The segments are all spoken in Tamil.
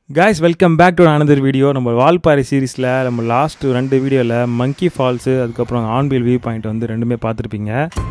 guys welcome back to another video நம்ம வால்பாறை சீரிஸில் நம்ம லாஸ்ட் ரெண்டு வீடியோவில் மங்கி ஃபால்ஸு அதுக்கப்புறம் ஆன்பில் வியூ பாயிண்ட் வந்து ரெண்டுமே பார்த்துருப்பீங்க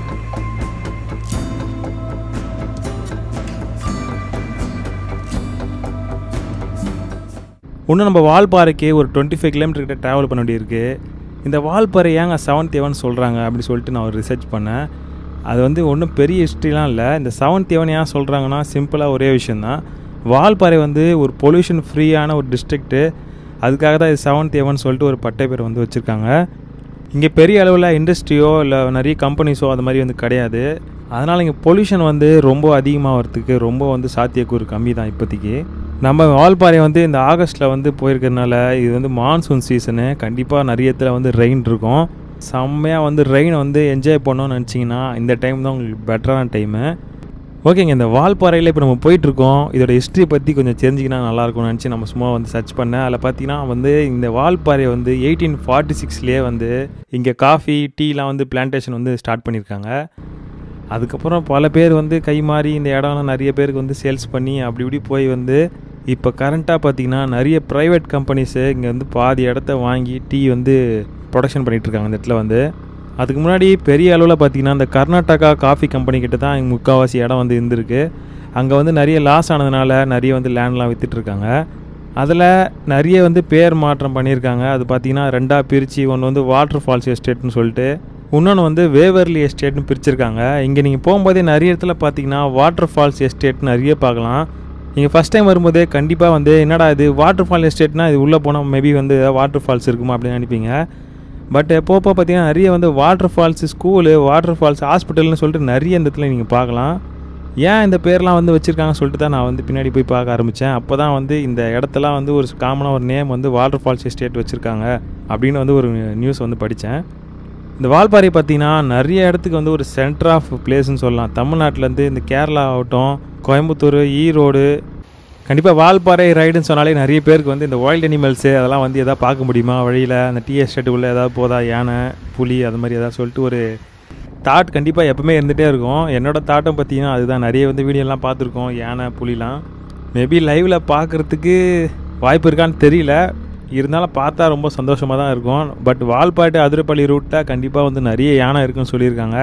இன்னும் நம்ம வால்பாறைக்கு ஒரு டுவெண்ட்டி ஃபைவ் கிலோமீட்டர் கிட்ட ட்ராவல் பண்ண வேண்டியிருக்கு இந்த வால்பாறை ஏங்க செவன்த் எவன் சொல்கிறாங்க அப்படி சொல்லிட்டு நான் ஒரு ரிசர்ச் பண்ணேன் அது வந்து ஒன்றும் பெரிய ஹிஸ்ட்ரிலாம் இல்லை இந்த செவன்த் எவன் ஏன் சொல்கிறாங்கன்னா சிம்பிளாக ஒரே விஷயந்தான் வால்பாறை வந்து ஒரு பொல்யூஷன் ஃப்ரீயான ஒரு டிஸ்ட்ரிக்ட்டு அதுக்காக தான் இது செவன்த் எவன் சொல்லிட்டு ஒரு பட்டை பேர் வந்து வச்சுருக்காங்க இங்கே பெரிய அளவில் இண்டஸ்ட்ரியோ இல்லை நிறைய கம்பெனிஸோ அது மாதிரி வந்து கிடையாது அதனால் இங்கே பொல்யூஷன் வந்து ரொம்ப அதிகமாகிறதுக்கு ரொம்ப வந்து சாத்தியக்கூறு கம்மி தான் இப்போதைக்கு நம்ம வால்பாறை வந்து இந்த ஆகஸ்ட்டில் வந்து போயிருக்கிறதுனால இது வந்து மான்சூன் சீசனு கண்டிப்பாக நிறைய இடத்துல வந்து ரெயின் இருக்கும் செம்மையாக வந்து ரெயின் வந்து என்ஜாய் பண்ணோன்னு நினச்சிங்கன்னா இந்த டைம் தான் உங்களுக்கு பெட்டரான டைமு ஓகேங்க இந்த வால்பாறையில் இப்போ நம்ம போயிட்டுருக்கோம் இதோட ஹிஸ்ட்ரி பற்றி கொஞ்சம் தெரிஞ்சிக்கினா நல்லாயிருக்கும்னு நினச்சி நம்ம சும்மா வந்து சர்ச் பண்ணேன் அதில் பார்த்தீங்கன்னா வந்து இந்த வால்பாறை வந்து எயிட்டீன் ஃபார்ட்டி சிக்ஸ்லேயே வந்து இங்கே காஃபி டீலாம் வந்து பிளான்டேஷன் வந்து ஸ்டார்ட் பண்ணியிருக்காங்க அதுக்கப்புறம் பல பேர் வந்து கை மாறி இந்த இடம்லாம் நிறைய பேருக்கு வந்து சேல்ஸ் பண்ணி அப்படி இப்படி போய் வந்து இப்போ கரண்ட்டாக பார்த்தீங்கன்னா நிறைய ப்ரைவேட் கம்பெனிஸு இங்கே வந்து பாதி இடத்த வாங்கி டீ வந்து ப்ரொடக்ஷன் பண்ணிகிட்ருக்காங்க இந்த இடத்துல வந்து அதுக்கு முன்னாடி பெரிய அளவில் பார்த்தீங்கன்னா இந்த கர்நாடகா காஃபி கம்பெனி கிட்ட தான் இங்கே முக்கால்வாசி இடம் வந்து இருந்திருக்கு அங்கே வந்து நிறைய லாஸ் ஆனதுனால நிறைய வந்து லேண்ட்லாம் விற்றுட்ருக்காங்க அதில் நிறைய வந்து பேர் மாற்றம் பண்ணியிருக்காங்க அது பார்த்தீங்கன்னா ரெண்டாக பிரித்து ஒன்று வந்து வாட்டர் ஃபால்ஸ் எஸ்டேட்னு சொல்லிட்டு இன்னொன்று வந்து வேவர்லி எஸ்டேட்னு பிரிச்சிருக்காங்க இங்கே நீங்கள் போகும்போதே நிறைய இடத்துல பார்த்தீங்கன்னா வாட்டர் ஃபால்ஸ் எஸ்டேட் நிறைய பார்க்கலாம் நீங்கள் ஃபஸ்ட் டைம் வரும்போதே கண்டிப்பாக வந்து என்னடா இது வாட்டர் ஃபால் எஸ்டேட்னா இது உள்ளே போனால் மேபி வந்து வாட்டர் ஃபால்ஸ் இருக்குமா அப்படின்னு நினைப்பீங்க பட் போப்போ பார்த்தீங்கன்னா நிறைய வந்து waterfalls school waterfalls ஹாஸ்பிட்டல்னு சொல்லிட்டு நிறைய இந்த இடத்துல நீங்கள் பார்க்கலாம் ஏன் இந்த பேர்லாம் வந்து வச்சுருக்காங்கன்னு சொல்லிட்டு தான் நான் வந்து பின்னாடி போய் பார்க்க ஆரம்பித்தேன் அப்போ தான் வந்து இந்த இடத்தெல்லாம் வந்து ஒரு காமனாக ஒரு நேம் வந்து வாட்டர் ஃபால்ஸ் எஸ்டேட் வச்சுருக்காங்க அப்படின்னு வந்து ஒரு நியூஸ் வந்து படித்தேன் இந்த வால்பாறை பார்த்தீங்கன்னா நிறைய இடத்துக்கு வந்து ஒரு சென்டர் ஆஃப் பிளேஸ்னு சொல்லலாம் தமிழ்நாட்டிலேருந்து இந்த கேரளா ஆகட்டும் கோயம்புத்தூர் ஈரோடு கண்டிப்பாக வால்பாறை ரைடுன்னு சொன்னாலே நிறைய பேருக்கு வந்து இந்த வைல்ட் அனிமல்ஸு அதெல்லாம் வந்து எதாவது பார்க்க முடியுமா வழியில் அந்த டீ எஸ்டேட்டுக்குள்ளே ஏதாவது போதா யானை புலி அது மாதிரி ஏதாவது சொல்லிட்டு ஒரு தாட் கண்டிப்பாக எப்பவுமே இருந்துகிட்டே இருக்கும் என்னோடய தாட்டம் பார்த்தீங்கன்னா அதுதான் நிறைய வந்து வீடியோலாம் பார்த்துருக்கோம் யானை புலிலாம் மேபி லைவில் பார்க்குறதுக்கு வாய்ப்பு இருக்கான்னு தெரியல இருந்தாலும் பார்த்தா ரொம்ப சந்தோஷமாக தான் இருக்கும் பட் வால்பாட்டு அதிரப்பள்ளி ரூட்டில் கண்டிப்பாக வந்து நிறைய யானை இருக்குன்னு சொல்லியிருக்காங்க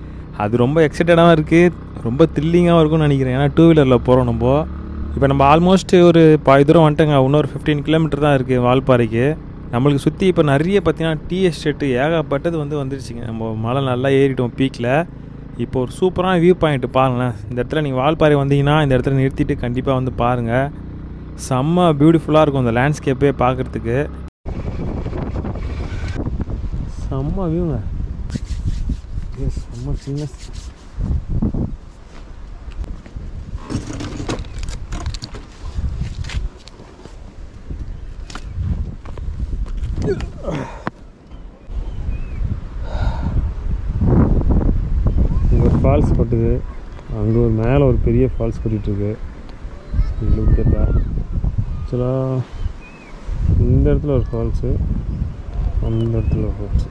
அது ரொம்ப எக்ஸைட்டடாகவும் இருக்குது ரொம்ப த்ரில்லிங்காகவும் இருக்கும்னு நினைக்கிறேன் ஏன்னா டூ வீலரில் போகிறோம் நம்ம இப்போ நம்ம ஆல்மோஸ்ட் ஒரு பாதி தூரம் வந்துட்டோங்க இன்னொரு ஃபிஃப்டீன் கிலோமீட்டர் தான் இருக்குது வால்பாறைக்கு நம்மளுக்கு சுற்றி இப்போ நிறைய பார்த்தீங்கன்னா டீ எஸ்டேட்டு ஏகப்பட்டது வந்து வந்துருச்சுங்க நம்ம மலை நல்லா ஏறிட்டோம் பீக்கில் இப்போ ஒரு சூப்பரான வியூ பாயிண்ட் பாருங்களேன் இந்த இடத்துல நீங்கள் வால்பாறை வந்தீங்கன்னா இந்த இடத்துல நிறுத்திட்டு கண்டிப்பாக வந்து பாருங்கள் செம்ம பியூட்டிஃபுல்லாக இருக்கும் அந்த லேண்ட்ஸ்கேப்பே பார்க்குறதுக்கு செம்ம வியூங்க செம்ம சின்ன இங்கே ஒரு ஃபால்ஸ் கொட்டுது அங்கே ஒரு மேலே ஒரு பெரிய ஃபால்ஸ் கொட்டிகிட்ருக்கு லுக்கெட்டா ஆக்சுவலாக இந்த இடத்துல ஒரு ஃபால்ஸு அந்த இடத்துல ஒரு ஃபால்ஸ்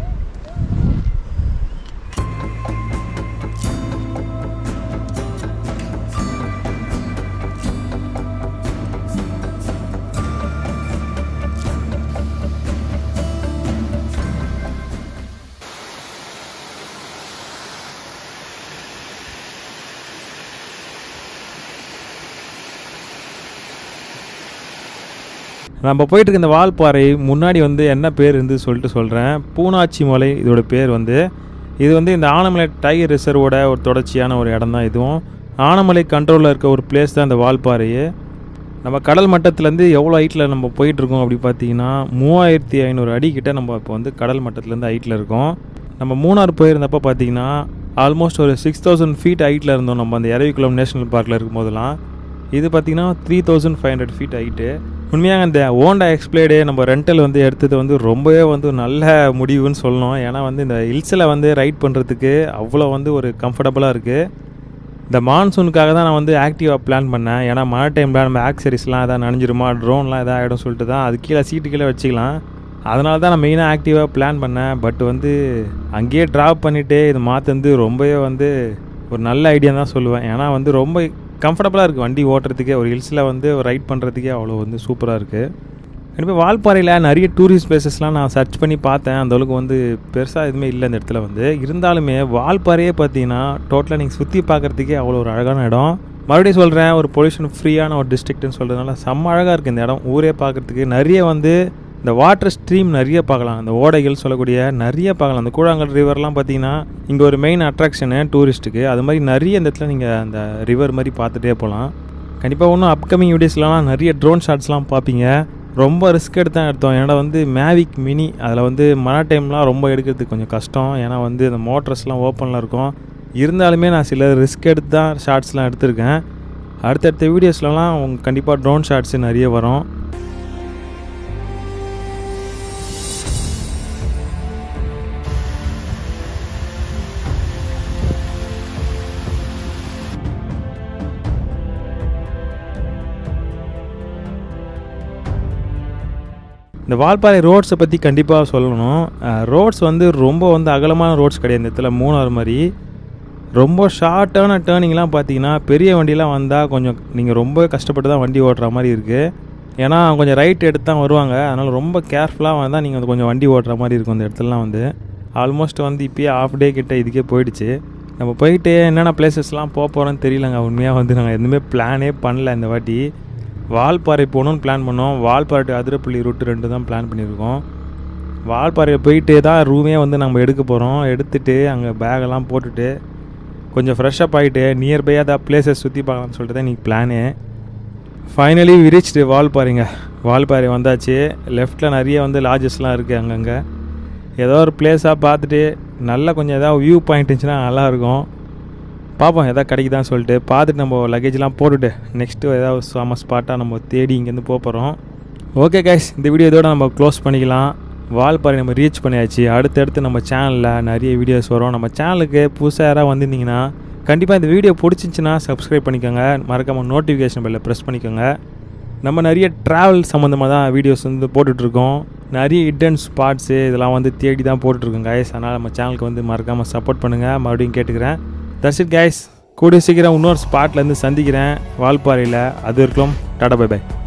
நம்ம போயிட்டு இருக்க இந்த வால்பாறை முன்னாடி வந்து என்ன பேர் இருந்து சொல்லிட்டு சொல்கிறேன் பூனாச்சி மலை இதோட பேர் வந்து இது வந்து இந்த ஆனமலை டைகர் ரிசர்வோட ஒரு தொடர்ச்சியான ஒரு இடம் தான் இதுவும் ஆனமலை கண்ட்ரோலில் இருக்க ஒரு பிளேஸ் தான் இந்த வால்பாறையே நம்ம கடல் மட்டத்துலேருந்து எவ்வளோ ஹைட்டில் நம்ம போயிட்டுருக்கோம் அப்படி பார்த்தீங்கன்னா மூவாயிரத்தி ஐநூறு அடி கிட்ட நம்ம இப்போ வந்து கடல் மட்டத்துலேருந்து ஹைட்டில் இருக்கோம் நம்ம மூணார் போயிருந்தப்போ பார்த்தீங்கன்னா ஆல்மோஸ்ட் ஒரு சிக்ஸ் தௌசண்ட் ஃபீட் ஹைட்டில் இருந்தோம் நம்ம அந்த இரவிக்குளம் நேஷனல் பார்க்கில் இருக்கும் போதெல்லாம் இது பார்த்தீங்கன்னா three thousand five hundred feet height உண்மையாக இந்த ஓண்டா எக்ஸ்பிளேடு நம்ம ரெண்டல் வந்து எடுத்தது வந்து ரொம்பவே வந்து நல்ல முடிவுன்னு சொல்லணும் ஏன்னா வந்து இந்த ஹில்ஸில் வந்து ரைட் பண்ணுறதுக்கு அவ்வளோ வந்து ஒரு கம்ஃபர்டபுளாக இருக்குது இந்த மான்சூனுக்காக தான் நான் வந்து ஆக்டிவாக பிளான் பண்ணேன் ஏன்னா மழை டைமில் நம்ம ஆக்சரிஸ்லாம் எதாவது நனைஞ்சிருமா ட்ரோன்லாம் எதாவது ஆகிடும் சொல்லிட்டு தான் அது கீழே சீட்டு கீழே வச்சுக்கலாம் அதனால தான் நான் மெயினாக ஆக்டிவாக பிளான் பண்ணேன் பட் வந்து அங்கேயே ட்ராப் பண்ணிவிட்டு இது மாற்று வந்து ரொம்பவே வந்து ஒரு நல்ல ஐடியா தான் சொல்லுவேன் ஏன்னா வந்து ரொம்ப கம்ஃபர்டபுளாக இருக்குது வண்டி ஓட்டுறதுக்கே ஒரு ஹில்ஸில் வந்து ரைட் பண்ணுறதுக்கே அவ்வளோ வந்து சூப்பராக இருக்குது கண்டிப்பாக வால்பாறையில் நிறைய டூரிஸ்ட் பிளேசஸ்லாம் நான் சர்ச் பண்ணி பார்த்தேன் அந்த அளவுக்கு வந்து பெருசாக எதுவுமே இல்லை இந்த இடத்துல வந்து இருந்தாலுமே வால்பாறையே பார்த்தீங்கன்னா டோட்டலாக நீங்கள் சுற்றி பார்க்குறதுக்கே அவ்வளோ ஒரு அழகான இடம் மறுபடியும் சொல்கிறேன் ஒரு பொல்யூஷன் ஃப்ரீயான ஒரு டிஸ்ட்ரிக்ட்னு சொல்கிறதுனால செம்ம அழகாக இருக்குது இந்த இடம் ஊரே பார்க்குறதுக்கு நிறைய வந்து இந்த வாட்டர் ஸ்ட்ரீம் நிறைய பார்க்கலாம் அந்த ஓடைகள் சொல்லக்கூடிய நிறைய பார்க்கலாம் அந்த கூழாங்கல் ரிவர்லாம் பார்த்தீங்கன்னா இங்கே ஒரு மெயின் அட்ராக்ஷனு டூரிஸ்ட்டுக்கு அது மாதிரி நிறைய இந்த இடத்துல நீங்கள் அந்த ரிவர் மாதிரி பார்த்துட்டே போகலாம் கண்டிப்பாக ஒன்றும் அப்கமிங் வீடியோஸ்லாம் நிறைய ட்ரோன் ஷாட்ஸ்லாம் பார்ப்பீங்க ரொம்ப ரிஸ்க் எடுத்து தான் எடுத்தோம் ஏன்னா வந்து மேவிக் மினி அதில் வந்து மழை டைம்லாம் ரொம்ப எடுக்கிறதுக்கு கொஞ்சம் கஷ்டம் ஏன்னா வந்து அந்த மோட்டர்ஸ்லாம் ஓப்பனில் இருக்கும் இருந்தாலுமே நான் சில ரிஸ்க் எடுத்து தான் ஷார்ட்ஸ்லாம் எடுத்திருக்கேன் அடுத்தடுத்த வீடியோஸ்லலாம் உங்க கண்டிப்பாக ட்ரோன் ஷாட்ஸு நிறைய வரும் இந்த வால்பாறை ரோட்ஸை பற்றி கண்டிப்பாக சொல்லணும் ரோட்ஸ் வந்து ரொம்ப வந்து அகலமான ரோட்ஸ் கிடையாது இந்த இடத்துல மூணாறு மாதிரி ரொம்ப ஷார்ட்டான டேர்னிங்லாம் பார்த்தீங்கன்னா பெரிய வண்டிலாம் வந்தால் கொஞ்சம் நீங்கள் ரொம்ப கஷ்டப்பட்டு தான் வண்டி ஓட்டுற மாதிரி இருக்குது ஏன்னா கொஞ்சம் ரைட் எடுத்து தான் வருவாங்க அதனால் ரொம்ப கேர்ஃபுல்லாக வந்தால் நீங்கள் வந்து கொஞ்சம் வண்டி ஓட்டுற மாதிரி இருக்கும் இந்த இடத்துலலாம் வந்து ஆல்மோஸ்ட் வந்து இப்போயே ஆஃப் டே கிட்ட இதுக்கே போயிடுச்சு நம்ம போயிட்டு என்னென்ன பிளேசஸ்லாம் போக போகிறோன்னு தெரியலங்க உண்மையாக வந்து நாங்கள் எதுவுமே பிளானே பண்ணல இந்த வாட்டி வால்பாறை போகணுன்னு பிளான் பண்ணோம் வால்பாறை to அதிரப்பள்ளி ரூட்டு ரெண்டு தான் பிளான் பண்ணியிருக்கோம் வால்பாறையை போயிட்டு தான் ரூமே வந்து நம்ம எடுக்க போகிறோம் எடுத்துட்டு அங்கே பேகெல்லாம் போட்டுட்டு கொஞ்சம் ஃப்ரெஷ்அப் ஆகிட்டு நியர்பையாக தான் பிளேசஸ் சுற்றி பார்க்கலாம்னு சொல்லிட்டு தான் இன்றைக்கி பிளானு ஃபைனலி விரிச்சிட்டு வால்பாறைங்க வால்பாறை வந்தாச்சு லெஃப்ட்டில் நிறைய வந்து லாட்ஜஸ்லாம் இருக்குது அங்கங்கே ஏதோ ஒரு பிளேஸாக பார்த்துட்டு நல்லா கொஞ்சம் ஏதாவது வியூ பாயிண்ட் இருந்துச்சுன்னா நல்லாயிருக்கும் பார்ப்போம் எதாவது கிடைக்குதான்னு சொல்லிட்டு பார்த்துட்டு நம்ம லக்கேஜ்லாம் போட்டுட்டு நெக்ஸ்ட்டு ஏதாவது செம ஸ்பாட்டாக நம்ம தேடி இங்கேருந்து போக போகிறோம் ஓகே கைஸ் இந்த வீடியோ இதோட நம்ம க்ளோஸ் பண்ணிக்கலாம் வால்பாறை நம்ம ரீச் பண்ணியாச்சு அடுத்தடுத்து நம்ம சேனலில் நிறைய வீடியோஸ் வரும் நம்ம சேனலுக்கு புதுசாக யாராவது வந்திருந்தீங்கன்னா கண்டிப்பாக இந்த வீடியோ பிடிச்சிச்சின்னா சப்ஸ்கிரைப் பண்ணிக்கோங்க மறக்காமல் நோட்டிஃபிகேஷன் பெல்ல ப்ரெஸ் பண்ணிக்கோங்க நம்ம நிறைய ட்ராவல் சம்மந்தமாக தான் வீடியோஸ் வந்து போட்டுட்ருக்கோம் நிறைய ஹிடன் ஸ்பாட்ஸு இதெல்லாம் வந்து தேடி தான் போட்டுட்ருக்கோம் கைஸ் அதனால் நம்ம சேனலுக்கு வந்து மறக்காமல் சப்போர்ட் பண்ணுங்கள் மறுபடியும் கேட்டுக்கிறேன் தட்ஸ் இட் கைஸ் கூடிய சீக்கிரம் இன்னொரு ஸ்பாட்லேருந்து சந்திக்கிறேன் வால்பாறையில் அது வரைக்கும் டாடா பை பை